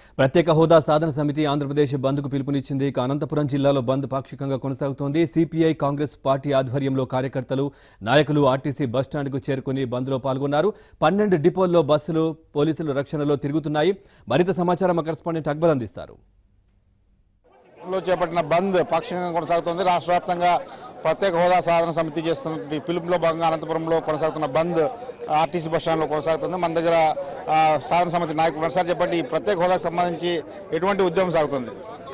ప్రత్యేక హోదా సాధన సమితి ఆంధ్రప్రదేశ్ బంద్కు పిలుపునిచ్చింది ఇక అనంతపురం జిల్లాలో బంద్ పాక్షికంగా కొనసాగుతోంది సిపిఐ కాంగ్రెస్ పార్టీ ఆధ్వర్యంలో కార్యకర్తలు నాయకులు ఆర్టీసీ బస్టాండ్కు చేరుకుని బంద్లో పాల్గొన్నారు పన్నెండు డిపోల్లో బస్సులు పోలీసులు రక్షణలో తిరుగుతున్నాయి మరింత సమాచారం మా కరెస్పాండెంట్ అక్బర్ అందిస్తారు లో చేపట్టిన బంద్ పాక్షికంగా కొనసాగుతోంది రాష్ట్ర వ్యాప్తంగా ప్రత్యేక హోదా సాధన సమితి చేస్తున్న పిలుపులో భాగంగా అనంతపురంలో కొనసాగుతున్న బంద్ ఆర్టీసీ బస్ స్టాండ్లో కొనసాగుతుంది మన దగ్గర ఆ, సాధన సమితి నాయకులు ఒకసారి చెప్పండి ఈ ప్రత్యేక హోదాకు సంబంధించి ఎటువంటి ఉద్యమం సాగుతుంది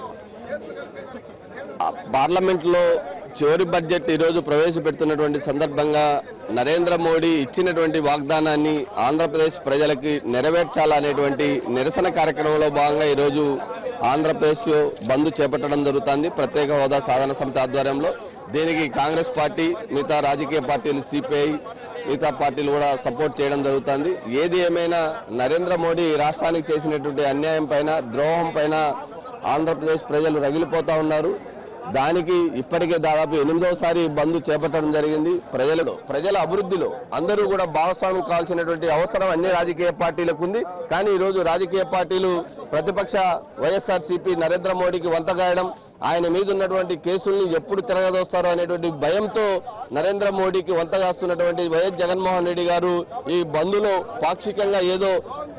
పార్లమెంట్లో చివరి బడ్జెట్ ఈరోజు ప్రవేశపెడుతున్నటువంటి సందర్భంగా నరేంద్ర మోడీ ఇచ్చినటువంటి వాగ్దానాన్ని ఆంధ్రప్రదేశ్ ప్రజలకి నెరవేర్చాలనేటువంటి నిరసన కార్యక్రమంలో భాగంగా ఈరోజు ఆంధ్రప్రదేశ్ బంద్ చేపట్టడం జరుగుతుంది ప్రత్యేక హోదా సాధన సమితి ఆధ్వర్యంలో దీనికి కాంగ్రెస్ పార్టీ మిగతా రాజకీయ పార్టీలు సిపిఐ మిగతా పార్టీలు కూడా సపోర్ట్ చేయడం జరుగుతుంది ఏది ఏమైనా నరేంద్ర మోడీ రాష్ట్రానికి చేసినటువంటి అన్యాయం పైన ద్రోహం పైన ఆంధ్రప్రదేశ్ ప్రజలు రగిలిపోతా ఉన్నారు దానికి ఇప్పటికే దాదాపు ఎనిమిదోసారి బంద్ చేపట్టడం జరిగింది ప్రజలలో ప్రజల అభివృద్ధిలో అందరూ కూడా భాగస్వామ్యం కావాల్సినటువంటి అవసరం అన్ని రాజకీయ పార్టీలకు ఉంది కానీ ఈరోజు రాజకీయ పార్టీలు ప్రతిపక్ష వైఎస్ఆర్సీపీ నరేంద్ర మోడీకి వంతగాయడం ఆయన మీద ఉన్నటువంటి కేసుల్ని ఎప్పుడు తిరగదోస్తారో అనేటువంటి భయంతో నరేంద్ర మోడీకి వంతగాస్తున్నటువంటి వైఎస్ జగన్మోహన్ రెడ్డి గారు ఈ బంద్లో పాక్షికంగా ఏదో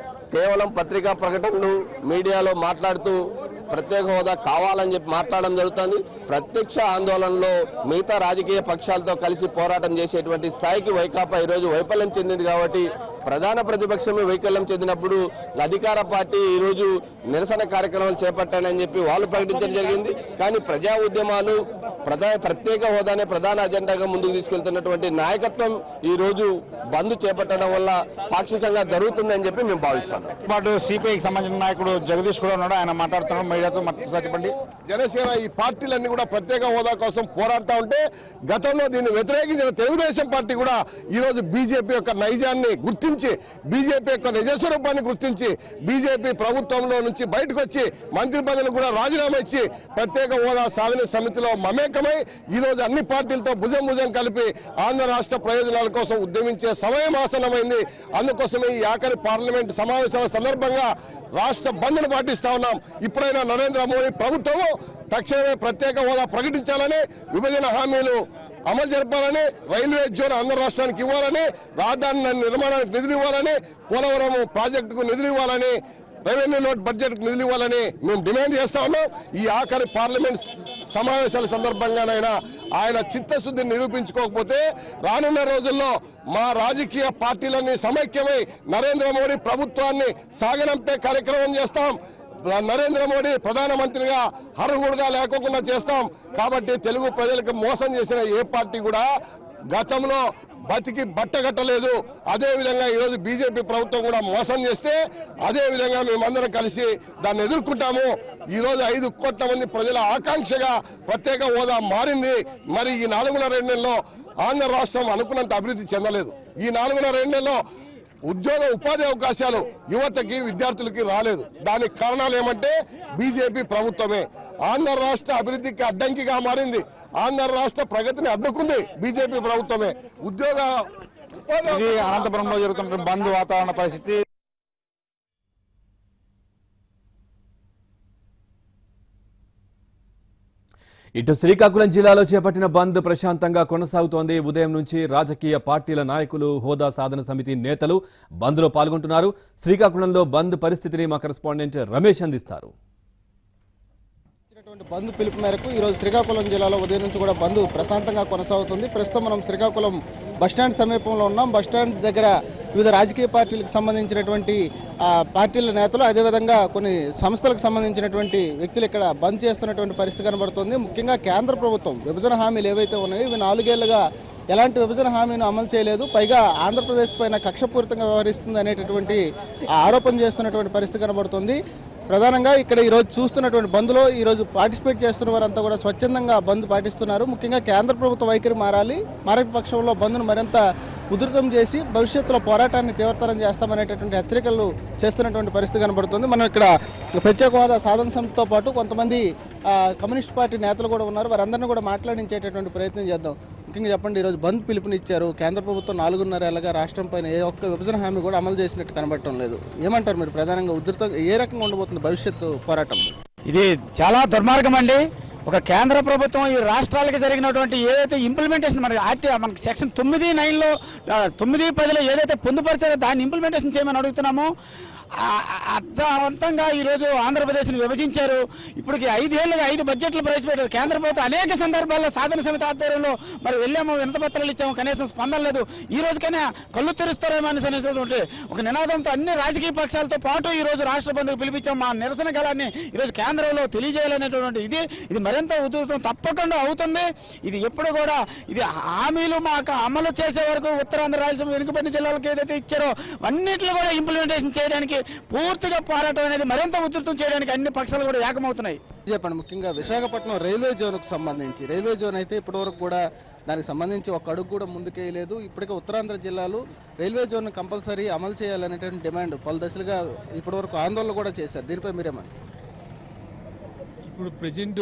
కేవలం పత్రికా ప్రకటనలు మీడియాలో మాట్లాడుతూ ప్రత్యేక హోదా కావాలని చెప్పి మాట్లాడడం జరుగుతుంది ప్రత్యక్ష ఆందోళనలో మిగతా రాజకీయ పక్షాలతో కలిసి పోరాటం చేసేటువంటి స్థాయికి వైకాపా ఈరోజు వైఫల్యం చెందింది కాబట్టి ప్రధాన ప్రతిపక్షమే వైకల్యం చెందినప్పుడు అధికార పార్టీ ఈరోజు నిరసన కార్యక్రమాలు చేపట్టానని చెప్పి వాళ్ళు ప్రకటించడం జరిగింది కానీ ప్రజా ఉద్యమాలు ప్రధా ప్రత్యేక హోదానే ప్రధాన అజెండాగా ముందుకు తీసుకెళ్తున్నటువంటి నాయకత్వం ఈ రోజు బంద్ చేపట్టడం వల్ల పాక్షికంగా జరుగుతుందని చెప్పి మేము భావిస్తాం పాటు సిపిఐకి సంబంధించిన నాయకుడు జగదీష్ కూడా ఉన్నాడు ఆయన మాట్లాడుతున్నాడు మీడియాతో ఒకసారి చెప్పండి జనసేన ఈ పార్టీలన్నీ కూడా ప్రత్యేక హోదా కోసం పోరాడుతూ ఉంటే గతంలో దీన్ని వ్యతిరేకించిన తెలుగుదేశం పార్టీ కూడా ఈ రోజు బీజేపీ యొక్క నైజాన్ని గుర్తించి బీజేపీ యొక్క నిజస్వరూపాన్ని గుర్తించి బీజేపీ ప్రభుత్వంలో నుంచి బయటకు వచ్చి మంత్రి పదవులు కూడా రాజీనామా ఇచ్చి ప్రత్యేక హోదా సాధన సమితిలో మమేకమై ఈ రోజు అన్ని పార్టీలతో భుజం భుజం కలిపి ఆంధ్ర రాష్ట్ర ప్రయోజనాల కోసం ఉద్యమించే సమయం ఆసన్నమైంది అందుకోసమే ఈ ఆఖరి పార్లమెంట్ సమావేశాల సందర్భంగా రాష్ట్ర బంద్ను పాటిస్తా ఉన్నాం ఇప్పుడైనా నరేంద్ర మోడీ ప్రభుత్వము తక్షణమే ప్రత్యేక హోదా ప్రకటించాలని విభజన హామీలు అమలు జరపాలని రైల్వే జోన్ ఆంధ్ర రాష్ట్రానికి ఇవ్వాలని రాజధాని నిర్మాణానికి నిధులు ఇవ్వాలని పోలవరం ప్రాజెక్టుకు నిధులు ఇవ్వాలని రెవెన్యూ నోట్ బడ్జెట్ నిధులు ఇవ్వాలని మేము డిమాండ్ చేస్తా ఉన్నాం ఈ ఆఖరి పార్లమెంట్ సమావేశాల సందర్భంగానైనా ఆయన చిత్తశుద్ధిని నిరూపించుకోకపోతే రానున్న రోజుల్లో మా రాజకీయ పార్టీలన్నీ సమైక్యమై నరేంద్ర మోడీ ప్రభుత్వాన్ని సాగనంపే కార్యక్రమం చేస్తాం నరేంద్ర మోడీ ప్రధానమంత్రిగా అర్హుడుగా లేకోకుండా చేస్తాం కాబట్టి తెలుగు ప్రజలకు మోసం చేసిన ఏ పార్టీ కూడా గతంలో బతికి బట్టగట్టలేదు అదే విధంగా ఈరోజు బీజేపీ ప్రభుత్వం కూడా మోసం చేస్తే అదే విధంగా మేమందరం కలిసి దాన్ని ఎదుర్కొంటాము ఈ రోజు ఐదు కోట్ల మంది ప్రజల ఆకాంక్షగా ప్రత్యేక హోదా మారింది మరి ఈ నాలుగున్నర రెండు నెలల్లో ఆంధ్ర రాష్ట్రం అనుకున్నంత అభివృద్ధి చెందలేదు ఈ నాలుగున్నర రెండు నెలల్లో ఉద్యోగ ఉపాధి అవకాశాలు యువతకి విద్యార్థులకి రాలేదు దానికి కారణాలు ఏమంటే బీజేపీ ప్రభుత్వమే ఆంధ్ర రాష్ట్ర అభివృద్ధికి అడ్డంకిగా మారింది ఆంధ్ర రాష్ట్ర ప్రగతిని అడ్డుకుంది బీజేపీ ప్రభుత్వమే ఉద్యోగ ఉపాధి ఇది అనంతపురంలో జరుగుతున్న బంద్ వాతావరణ పరిస్థితి ఇటు శ్రీకాకుళం జిల్లాలో చేపట్టిన బంద్ ప్రశాంతంగా కొనసాగుతోంది ఉదయం నుంచి రాజకీయ పార్టీల నాయకులు హోదా సాధన సమితి నేతలు బంద్లో పాల్గొంటున్నారు శ్రీకాకుళంలో బంద్ పరిస్థితిని మా కరెస్పాండెంట్ రమేష్ అందిస్తారు ఇచ్చినటువంటి బంద్ పిలుపు మేరకు ఈరోజు శ్రీకాకుళం జిల్లాలో ఉదయం నుంచి కూడా బంద్ ప్రశాంతంగా కొనసాగుతుంది ప్రస్తుతం మనం శ్రీకాకుళం బస్టాండ్ సమీపంలో ఉన్నాం బస్టాండ్ దగ్గర వివిధ రాజకీయ పార్టీలకు సంబంధించినటువంటి ఆ, పార్టీల నేతలు అదేవిధంగా కొన్ని సంస్థలకు సంబంధించినటువంటి వ్యక్తులు ఇక్కడ బంద్ చేస్తున్నటువంటి పరిస్థితి కనబడుతుంది ముఖ్యంగా కేంద్ర ప్రభుత్వం విభజన హామీలు ఏవైతే ఉన్నాయో ఇవి నాలుగేళ్లుగా ఎలాంటి విభజన హామీని అమలు చేయలేదు పైగా ఆంధ్రప్రదేశ్ పైన కక్షపూరితంగా వ్యవహరిస్తుంది అనేటటువంటి ఆ ఆరోపణ చేస్తున్నటువంటి పరిస్థితి కనబడుతుంది ప్రధానంగా ఇక్కడ ఈరోజు చూస్తున్నటువంటి బంద్లో ఈరోజు పార్టిసిపేట్ చేస్తున్న వారంతా కూడా స్వచ్ఛందంగా బంద్ పాటిస్తున్నారు ముఖ్యంగా కేంద్ర ప్రభుత్వ వైఖరి మారాలి మారని పక్షంలో బంద్ను మరింత ఉధృతం చేసి భవిష్యత్తులో పోరాటాన్ని తీవ్రతరం చేస్తామనేటటువంటి హెచ్చరికలు చేస్తున్నటువంటి పరిస్థితి కనబడుతుంది మనం ఇక్కడ ప్రత్యేక హోదా సాధన సమితితో పాటు కొంతమంది ఆ, కమ్యూనిస్ట్ పార్టీ నేతలు కూడా ఉన్నారు వారందరినీ కూడా మాట్లాడించేటటువంటి ప్రయత్నం చేద్దాం ముఖ్యంగా చెప్పండి ఈరోజు బంద్ పిలుపునిచ్చారు కేంద్ర ప్రభుత్వం నాలుగున్నర ఏళ్ళగా రాష్ట్రం పైన ఏ ఒక్క విభజన హామీ కూడా అమలు చేసినట్టు కనబడటం లేదు ఏమంటారు మీరు ప్రధానంగా ఉధృతంగా ఏ రకంగా ఉండబోతుంది భవిష్యత్తు పోరాటం ఇది చాలా దుర్మార్గం అండి ఒక కేంద్ర ప్రభుత్వం ఈ రాష్ట్రాలకి జరిగినటువంటి ఏదైతే ఇంప్లిమెంటేషన్ మనకి ఆర్టీ మనకి సెక్షన్ తొమ్మిది నైన్లో ఆ, తొమ్మిది పదిలో ఏదైతే పొందుపరిచారో దాన్ని ఇంప్లిమెంటేషన్ చేయమని అడుగుతున్నాము ఆ- ఆ- అర్థవంతంగా ఈరోజు ఆంధ్రప్రదేశ్ని విభజించారు ఇప్పటికి ఐదేళ్లుగా ఐదు బడ్జెట్లు ప్రవేశపెట్టారు కేంద్ర ప్రభుత్వం అనేక సందర్భాల్లో సాధన సమితి ఆధ్వర్యంలో మరి వెళ్ళాము వినతపత్రాలు ఇచ్చాము కనీసం స్పందన లేదు ఈ రోజుకైనా కళ్ళు తెరుస్తారేమో అనేసి అనేటువంటి ఒక నినాదంతో అన్ని రాజకీయ పక్షాలతో పాటు ఈ రోజు రాష్ట్ర బంధుకు పిలిపించాం మా నిరసన గలాన్ని ఈరోజు కేంద్రంలో తెలియజేయాలనేటువంటి ఇది ఇది మరింత ఉధృతం తప్పకుండా అవుతుంది ఇది ఎప్పుడు కూడా ఇది హామీలు మాకు అమలు చేసే వరకు ఉత్తరాంధ్ర రాయలసీమ వెనుకబడిన జిల్లాలకు ఏదైతే ఇచ్చారో అన్నింటిలో కూడా ఇంప్లిమెంటేషన్ చేయడానికి పూర్తిగా పోరాటం అనేది మరింత ఉధృతం చేయడానికి అన్ని పక్షాలు కూడా ఏకమవుతున్నాయి చెప్పండి ముఖ్యంగా విశాఖపట్నం రైల్వే జోన్కు సంబంధించి రైల్వే జోన్ అయితే ఇప్పటివరకు కూడా దానికి సంబంధించి ఒక అడుగు కూడా ముందుకేయలేదు ఇప్పటికే ఉత్తరాంధ్ర జిల్లాలు రైల్వే జోన్ కంపల్సరీ అమలు చేయాలనేటువంటి డిమాండ్ పలు దశలుగా ఇప్పటివరకు ఆందోళన కూడా చేశారు దీనిపై మీరేమని ఇప్పుడు ప్రజెంట్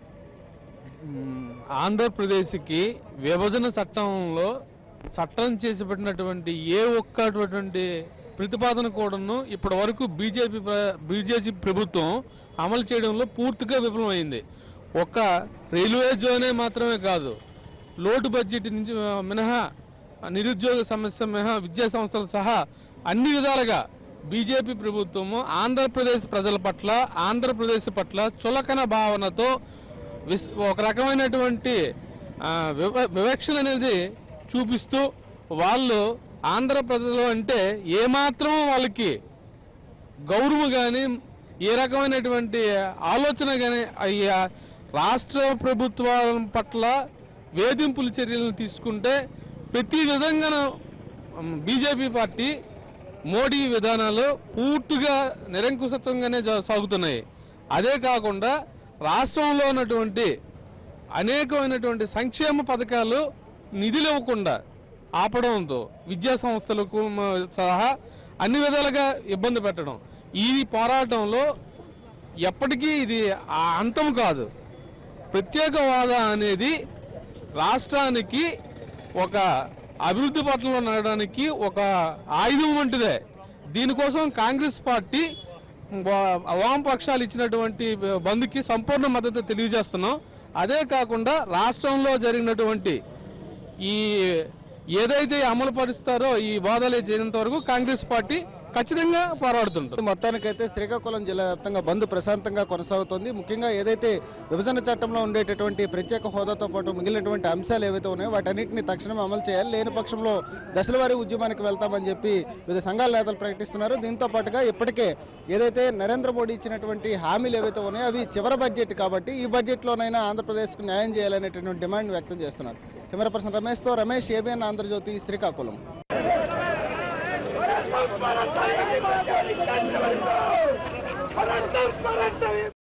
ఆంధ్రప్రదేశ్కి విభజన చట్టంలో చట్టం చేసి పెట్టినటువంటి ఏ ఒక్కటువంటి ప్రతిపాదన కూడాను ఇప్పటి వరకు బీజేపీ బీజేపీ ప్రభుత్వం అమలు చేయడంలో పూర్తిగా విఫలమైంది ఒక్క రైల్వే జోనే మాత్రమే కాదు లోటు బడ్జెట్ నుంచి ఆ, మినహా నిరుద్యోగ సమస్య మినహా విద్యా సంస్థలు సహా అన్ని విధాలుగా బీజేపీ ప్రభుత్వము ఆంధ్రప్రదేశ్ ప్రజల పట్ల ఆంధ్రప్రదేశ్ పట్ల చులకన భావనతో విస్- ఒక రకమైనటువంటి ఆ, వివ- వివక్షణ అనేది చూపిస్తూ వాళ్ళు ఆంధ్ర ప్రజలు అంటే ఏమాత్రం వాళ్ళకి గౌరవం కానీ ఏ రకమైనటువంటి ఆలోచన కానీ అయ్యా రాష్ట్ర ప్రభుత్వాల పట్ల వేధింపుల చర్యలను తీసుకుంటే ప్రతి విధంగా బీజేపీ పార్టీ మోడీ విధానాలు పూర్తిగా నిరంకుశత్వంగానే జా- సాగుతున్నాయి అదే కాకుండా రాష్ట్రంలో ఉన్నటువంటి అనేకమైనటువంటి సంక్షేమ పథకాలు నిధులు ఇవ్వకుండా ఆపడంతో విద్యా సంస్థలకు మ- సహా అన్ని విధాలుగా ఇబ్బంది పెట్టడం ఈ పోరాటంలో ఎప్పటికీ ఇది ఆ అంతం కాదు ప్రత్యేక హోదా అనేది రాష్ట్రానికి ఒక అభివృద్ధి పట్ల నడడానికి ఒక ఆయుధం వంటిదే దీనికోసం కాంగ్రెస్ పార్టీ వా- వామపక్షాలు ఇచ్చినటువంటి బంద్కి సంపూర్ణ మద్దతు తెలియజేస్తున్నాం అదే కాకుండా రాష్ట్రంలో జరిగినటువంటి ఈ ఏదైతే అమలు పరుస్తారో ఈ వాదాలు చేరినంత వరకు కాంగ్రెస్ పార్టీ ఖచ్చితంగా పోరాడుతుంటారు మొత్తానికైతే శ్రీకాకుళం జిల్లా వ్యాప్తంగా బంద్ ప్రశాంతంగా కొనసాగుతోంది ముఖ్యంగా ఏదైతే విభజన చట్టంలో ఉండేటటువంటి ప్రత్యేక హోదాతో పాటు మిగిలినటువంటి అంశాలు ఏవైతే ఉన్నాయో వాటన్నిటిని తక్షణం అమలు చేయాలి లేని పక్షంలో దశలవారీ ఉద్యమానికి వెళ్తామని చెప్పి వివిధ సంఘాల నేతలు ప్రకటిస్తున్నారు దీంతో పాటుగా ఇప్పటికే ఏదైతే నరేంద్ర మోడీ ఇచ్చినటువంటి హామీలు ఏవైతే ఉన్నాయో అవి చివరి బడ్జెట్ కాబట్టి ఈ బడ్జెట్లోనైనా ఆంధ్రప్రదేశ్కు న్యాయం చేయాలనేటటువంటి డిమాండ్ వ్యక్తం చేస్తున్నారు camera person రమేష్తో Ramesh ABN Andhra Jyothi Srikakulam